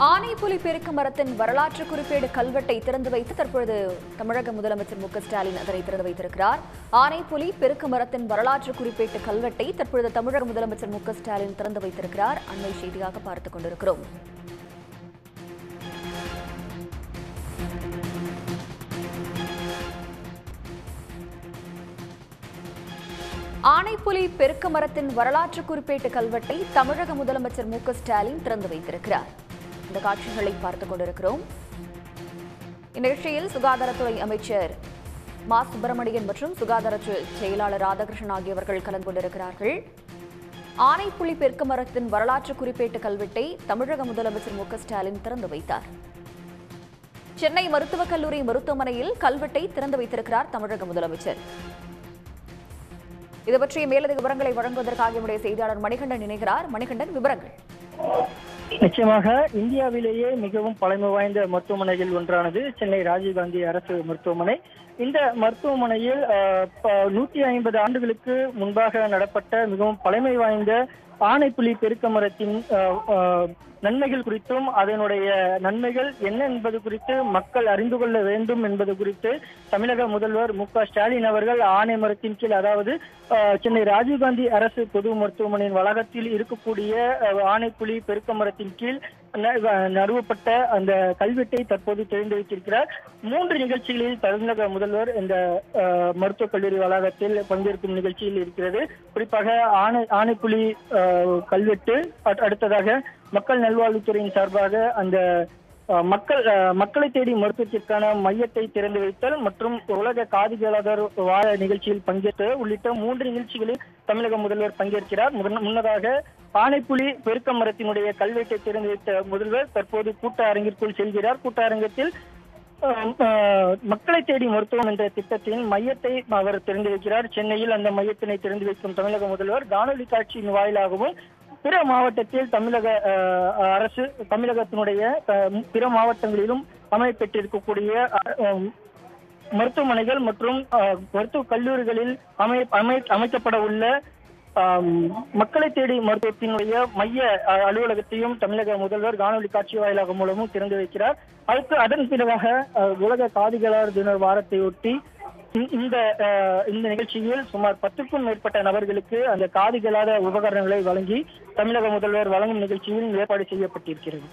ஆனைப்புலி பெருக்கு மரத்தின் வரலாற்று குறிப்பேடு கல்வெட்டை திறந்து வைத்து தற்பொழுது தமிழக முதலமைச்சர் மு க ஸ்டாலின் அதனை திறந்து வைத்திருக்கிறார் ஆனைப்புலி பெருக்கு மரத்தின் வரலாற்று குறிப்பேட்டு கல்வெட்டை தற்பொழுது தமிழக முதலமைச்சர் மு க ஸ்டாலின் திறந்து வைத்திருக்கிறார் அண்மை செய்தியாக பார்த்துக் கொண்டிருக்கிறோம் ஆனைப்புலி பெருக்க மரத்தின் வரலாற்று குறிப்பேட்டு கல்வெட்டை தமிழக முதலமைச்சர் மு க ஸ்டாலின் திறந்து வைத்திருக்கிறார் இந்த காட்சிகளை பார்த்துக் கொண்டிருக்கிறோம் இந்நிகழ்ச்சியில் சுகாதாரத்துறை அமைச்சர் மா சுப்பிரமணியன் மற்றும் சுகாதாரத்துறை செயலாளர் ராதாகிருஷ்ணன் ஆகியவர்கள் கலந்து கொண்டிருக்கிறார்கள் ஆனைப்புலி பெருக்க மரத்தின் வரலாற்று குறிப்பேட்டு கல்வெட்டை தமிழக முதலமைச்சர் மு க ஸ்டாலின் திறந்து வைத்தார் சென்னை மருத்துவக் கல்லூரி மருத்துவமனையில் கல்வெட்டை திறந்து வைத்திருக்கிறார் தமிழக முதலமைச்சர் இது பற்றிய மேலதிக விவரங்களை வழங்குவதற்காக நம்முடைய செய்தியாளர் மணிகண்டன் இணைகிறார் மணிகண்டன் விவரங்கள் நிச்சயமாக இந்தியாவிலேயே மிகவும் பழமை வாய்ந்த மருத்துவமனைகள் ஒன்றானது சென்னை ராஜீவ்காந்தி அரசு மருத்துவமனை இந்த மருத்துவமனையில் அஹ், ப- நூத்தி ஐம்பது ஆண்டுகளுக்கு முன்பாக நடப்பட்ட மிகவும் பழமை வாய்ந்த ஆனைப்புலி பெருக்க மரத்தின் அஹ், அஹ், நன்மைகள் குறித்தும் அதனுடைய நன்மைகள் என்ன என்பது குறித்து மக்கள் அறிந்து கொள்ள வேண்டும் என்பது குறித்து தமிழக முதல்வர் மு க ஸ்டாலின் அவர்கள் ஆணை மரத்தின் கீழ் அதாவது அஹ், சென்னை ராஜீவ்காந்தி அரசு பொது மருத்துவமனையின் வளாகத்தில் இருக்கக்கூடிய அஹ், ஆனைப்புலி பெருக்க மரத்தின் கீழ் ந- அஹ், நடுவப்பட்ட அந்த கல்வெட்டை தற்போது தெரிந்து வைத்திருக்கிறார் மூன்று நிகழ்ச்சிகளில் தமிழக முதல்வர் இந்த அஹ், மருத்துவக் கல்லூரி வளாகத்தில் பங்கேற்கும் நிகழ்ச்சியில் இருக்கிறது குறிப்பாக ஆணை ஆனைப்புலி அஹ், கல்வெட்டு அட்- அடுத்ததாக மக்கள் நல்வாழ்வுத்துறையின் சார்பாக அந்த அஹ், மக்கள் அஹ், மக்களை தேடி மருத்துவத்திற்கான மையத்தை திறந்து வைத்தல் மற்றும் உலக காது கேளாதோர் வார நிகழ்ச்சியில் பங்கேற்று உள்ளிட்ட மூன்று நிகழ்ச்சிகளில் தமிழக முதல்வர் பங்கேற்கிறார் முன்ன- முன்னதாக ஆனைப்புலி பெருக்க மரத்தினுடைய கல்வெட்டை திறந்து வைத்த முதல்வர் தற்போது கூட்ட அரங்கிற்குள் செல்கிறார் கூட்ட அரங்கத்தில் அஹ், அஹ், மக்களை தேடி மருத்துவம் என்ற திட்டத்தின் மையத்தை அவர் திறந்து வைக்கிறார் சென்னையில் அந்த மையத்தினை திறந்து வைக்கும் தமிழக முதல்வர் காணொலி காட்சியின் வாயிலாகவும் பிற மாவட்டத்தில் தமிழக அஹ், அரசு தமிழகத்தினுடைய அஹ், பிற மாவட்டங்களிலும் அமைப்பெற்றிருக்கக்கூடிய அஹ், அஹ், மருத்துவமனைகள் மற்றும் அஹ், மருத்துவ கல்லூரிகளில் அமை அமை அமைக்கப்பட உள்ள ஆம், மக்களை தேடி மருத்துவத்தினுடைய மைய அஹ், அலுவலகத்தையும் தமிழக முதல்வர் காணொலி காட்சி வாயிலாக மூலமும் திறந்து வைக்கிறார் அதுக்கு அதன் பிறகாக அஹ், உலக காதுகளார் தின வாரத்தை ஒட்டி இந்த- இந்த அஹ், இந்த நிகழ்ச்சியில் சுமார் பத்துக்கும் மேற்பட்ட நபர்களுக்கு அந்த காது கேளாத உபகரணங்களை வழங்கி தமிழக முதல்வர் வழங்கும் நிகழ்ச்சியில் ஏற்பாடு செய்யப்பட்டிருக்கிறது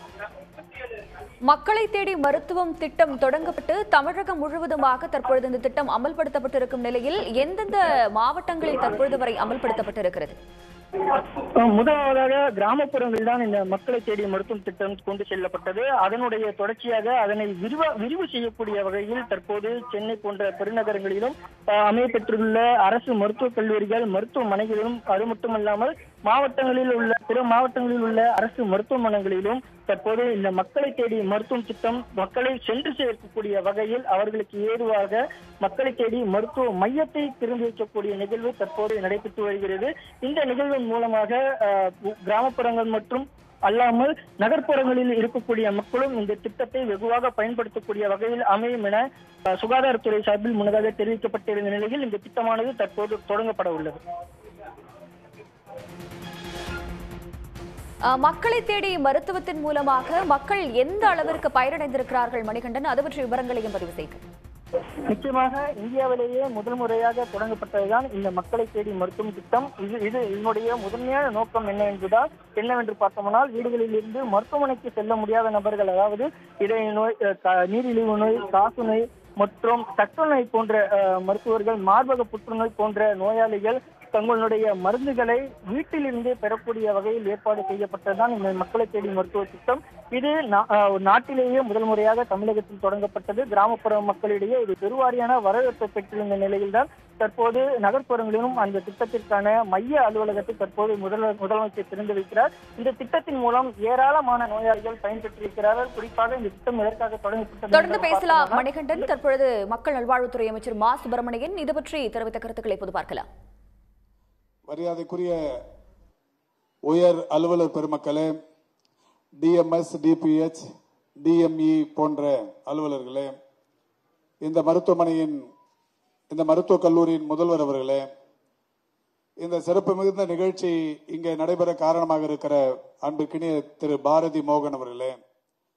மக்களை தேடி மருத்துவம் திட்டம் தொடங்கப்பட்டு தமிழகம் முழுவதுமாக தற்பொழுது இந்த திட்டம் அமல்படுத்தப்பட்டிருக்கும் நிலையில் எந்தெந்த மாவட்டங்களில் தற்பொழுது வரை அமல்படுத்தப்பட்டிருக்கிறது அஹ் முதலாவதாக கிராமப்புறங்களில் தான் இந்த மக்களை தேடிய மருத்துவம் திட்டம் கொண்டு செல்லப்பட்டது அதனுடைய தொடர்ச்சியாக அதனை விரிவ விரிவு செய்யக்கூடிய வகையில் தற்போது சென்னை போன்ற பெருநகரங்களிலும் அஹ், அமையப்பெற்றுள்ள அரசு மருத்துவக் கல்லூரிகள் மருத்துவமனைகளிலும் அது மட்டுமல்லாமல் மாவட்டங்களில் உள்ள பிற மாவட்டங்களில் உள்ள அரசு மருத்துவமனைகளிலும் தற்போது இந்த மக்களை தேடி மருத்துவம் திட்டம் மக்களை சென்று சேர்க்கக்கூடிய வகையில் அவர்களுக்கு ஏதுவாக மக்களை தேடி மருத்துவ மையத்தை திறந்து வைக்கக்கூடிய நிகழ்வு தற்போது நடைபெற்று வருகிறது இந்த நிகழ்வின் மூலமாக அஹ், கிராமப்புறங்கள் மற்றும் அல்லாமல் நகர்ப்புறங்களில் இருக்கக்கூடிய மக்களும் இந்த திட்டத்தை வெகுவாக பயன்படுத்தக்கூடிய வகையில் அமையும் என அஹ், சுகாதாரத்துறை சார்பில் முன்னதாக தெரிவிக்கப்பட்டிருந்த நிலையில் இந்த திட்டமானது தற்போது தொடங்கப்பட உள்ளது அஹ், மக்களை தேடி மருத்துவத்தின் மூலமாக மக்கள் எந்த அளவிற்கு பயனடைந்திருக்கிறார்கள் மணிகண்டன் அது பற்றிய விவரங்களையும் பதிவு செய்க நிச்சயமாக இந்தியாவிலேயே முதல் முறையாக தொடங்கப்பட்டதுதான் இந்த மக்களை தேடி மருத்துவம் திட்டம் இது இது இதனுடைய முதன்மையான நோக்கம் என்ன என்பதால் என்னவென்று பார்த்தோம்னால் வீடுகளில் இருந்து மருத்துவமனைக்கு செல்ல முடியாத நபர்கள் அதாவது இதய நோய் அஹ், க- நீரிழிவு நோய் காசு நோய் மற்றும் சக்க நோய் போன்ற அஹ், மருத்துவர்கள் மார்பக புற்றுநோய் போன்ற நோயாளிகள் தங்களுடைய மருந்துகளை வீட்டிலிருந்தே பெறக்கூடிய வகையில் ஏற்பாடு செய்யப்பட்டதுதான் இந்த மக்களை தேடி மருத்துவ திட்டம் இது நா- அஹ், நாட்டிலேயே முதல் முறையாக தமிழகத்தில் தொடங்கப்பட்டது கிராமப்புற மக்களிடையே இது பெருவாரியான வரவேற்பை பெற்றிருந்த நிலையில்தான் தற்போது நகர்ப்புறங்களிலும் அந்த திட்டத்திற்கான மைய அலுவலகத்தை தற்போது முதல்வர் முதலமைச்சர் திறந்து வைக்கிறார் இந்த திட்டத்தின் மூலம் ஏராளமான நோயாளிகள் பயன்பெற்றிருக்கிறார்கள் குறிப்பாக இந்த திட்டம் எதற்காக தொடங்கப்பட்டது தொடர்ந்து என்று பேசலாம் பார்த்தோம்னா- மணிகண்டன் தற்பொழுது மக்கள் நல்வாழ்வுத்துறை அமைச்சர் மா சுப்பிரமணியன் இது பற்றி தெரிவித்த கருத்துக்களை இப்போது பார்க்கலாம் மரியாதைக்குரிய உயர் அலுவலர் பெருமக்களே டிஎம்எஸ் டிபிஹெச் டிஎம்இ போன்ற அலுவலர்களே இந்த மருத்துவமனையின் இந்த மருத்துவக் கல்லூரியின் முதல்வர் அவர்களே இந்த சிறப்பு மிகுந்த நிகழ்ச்சி இங்கே நடைபெற காரணமாக இருக்கிற அன்புக்கினிய திரு பாரதி மோகன் அவர்களே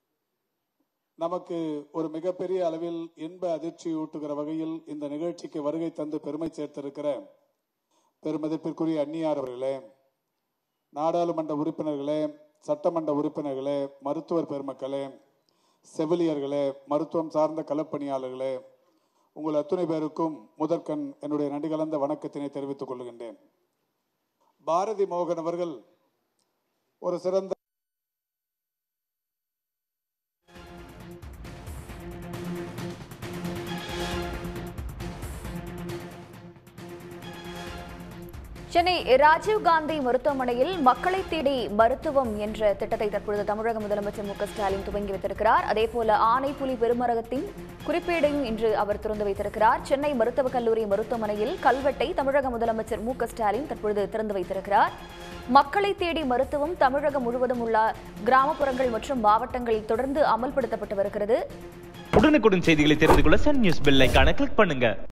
நமக்கு ஒரு மிகப்பெரிய அளவில் இன்ப அதிர்ச்சியூட்டுகிற வகையில் இந்த நிகழ்ச்சிக்கு வருகை தந்து பெருமை சேர்த்திருக்கிற பெருமதிப்பிற்குரிய அந்நியார் அவர்களே நாடாளுமன்ற உறுப்பினர்களே சட்டமன்ற உறுப்பினர்களே மருத்துவர் பெருமக்களே செவிலியர்களே மருத்துவம் சார்ந்த களப்பணியாளர்களே உங்கள் அத்துணை பேருக்கும் முதற்கண் என்னுடைய நன்றி கலந்த வணக்கத்தினை தெரிவித்துக் கொள்கின்றேன் பாரதி மோகன் அவர்கள் ஒரு சிறந்த சென்னை ராஜீவ்காந்தி மருத்துவமனையில் மக்களை தேடி மருத்துவம் என்ற திட்டத்தை தற்பொழுது தமிழக முதலமைச்சர் மு க ஸ்டாலின் துவங்கி வைத்திருக்கிறார் அதேபோல ஆனைப்புலி பெருமரகத்தின் குறிப்பீடையும் இன்று அவர் திறந்து வைத்திருக்கிறார் சென்னை மருத்துவக் கல்லூரி மருத்துவமனையில் கல்வெட்டை தமிழக முதலமைச்சர் மு க ஸ்டாலின் தற்பொழுது திறந்து வைத்திருக்கிறார் மக்களை தேடி மருத்துவம் தமிழகம் முழுவதும் உள்ள கிராமப்புறங்கள் மற்றும் மாவட்டங்களில் தொடர்ந்து அமல்படுத்தப்பட்டு வருகிறது உடனுக்குடன் செய்திகளை தெரிந்து கொள்ள சன் நியூஸ் பெல் ஐகானை கிளிக் பண்ணுங்க